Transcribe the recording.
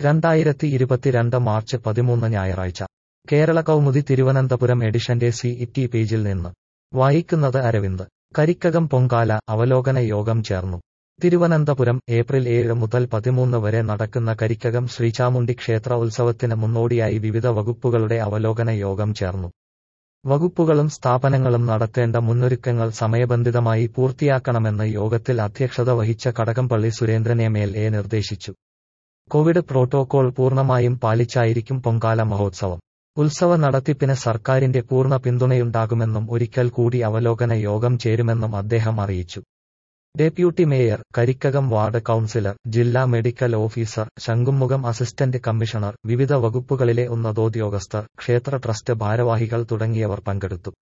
രണ്ടായിരത്തി ഇരുപത്തിരണ്ട് മാർച്ച് പതിമൂന്ന് ഞായറാഴ്ച കേരള കൗമുദി തിരുവനന്തപുരം എഡിഷന്റെ സി ഇറ്റി പേജിൽ നിന്ന് വായിക്കുന്നത് അരവിന്ദ് കരിക്കകം പൊങ്കാല അവലോകന യോഗം ചേർന്നു തിരുവനന്തപുരം ഏപ്രിൽ ഏഴ് മുതൽ പതിമൂന്ന് വരെ നടക്കുന്ന കരിക്കകം ശ്രീചാമുണ്ഡി ക്ഷേത്ര ഉത്സവത്തിന് മുന്നോടിയായി വിവിധ വകുപ്പുകളുടെ അവലോകന യോഗം ചേർന്നു വകുപ്പുകളും സ്ഥാപനങ്ങളും നടത്തേണ്ട മുന്നൊരുക്കങ്ങൾ സമയബന്ധിതമായി പൂർത്തിയാക്കണമെന്ന് യോഗത്തിൽ അധ്യക്ഷത വഹിച്ച Kadakampally Surendran M L A നിർദ്ദേശിച്ചു കോവിഡ് പ്രോട്ടോകോൾ പൂർണ്ണമായും പാലിച്ചായിരിക്കും പൊങ്കാല മഹോത്സവം ഉത്സവ നടത്തിപ്പിന് സർക്കാരിന്റെ പൂർണ്ണ പിന്തുണയുണ്ടാകുമെന്നും ഒരിക്കൽ കൂടി അവലോകന യോഗം ചേരുമെന്നും അദ്ദേഹം അറിയിച്ചു deputy mayor Karikkakam ward councillor ജില്ലാ medical officer Shanghumukham assistant commissioner വിവിധ വകുപ്പുകളിലെ ഉന്നതോദ്യോഗസ്ഥർ ക്ഷേത്ര ട്രസ്റ്റ് ഭാരവാഹികൾ തുടങ്ങിയവർ പങ്കെടുത്തു